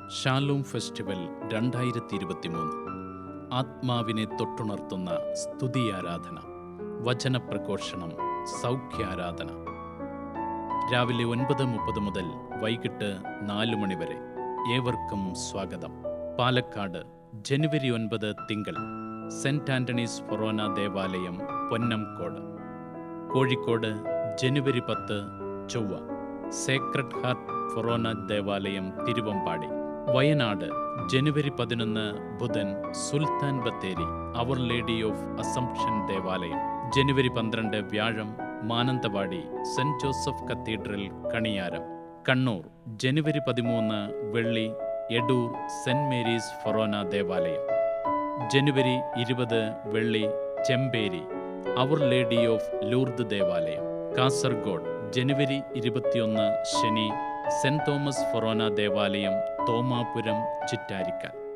ഷാലൂം festival രണ്ടായിരത്തി ഇരുപത്തിമൂന്ന് ആത്മാവിനെ തൊട്ടുണർത്തുന്ന സ്തുതിയാരാധന വചനപ്രഘോഷണം സൗഖ്യാരാധന രാവിലെ ഒൻപത് മുപ്പത് മുതൽ വൈകിട്ട് നാല് മണി വരെ ഏവർക്കും സ്വാഗതം പാലക്കാട് ജനുവരി ഒൻപത് തിങ്കൾ സെന്റ് ആന്റണീസ് ഫൊറോന ദേവാലയം പൊന്നംകോട് കോഴിക്കോട് ജനുവരി പത്ത് ചൊവ്വ സേക്രഡ് ഹാർട്ട് ഫൊറോന ദേവാലയം തിരുവമ്പാടി വയനാട് ജനുവരി പതിനൊന്ന് ബുധൻ Sultan Bathery Our Lady of Assumption ദേവാലയം ജനുവരി പന്ത്രണ്ട് വ്യാഴം Mananthavady Saint Joseph cathedral Kaniyaram Kannur January പതിമൂന്ന് വെള്ളി എഡൂർ സെന്റ് മേരീസ് ഫൊറോന ദേവാലയം ജനുവരി ഇരുപത് വെള്ളി Chemperi Our Lady of Lourdes ദേവാലയം കാസർഗോഡ് ജനുവരി ഇരുപത്തിയൊന്ന് ശനി സെന്റ് തോമസ് ഫൊറോന ദേവാലയം തോമാപുരം ചിറ്റാരിക്കൽ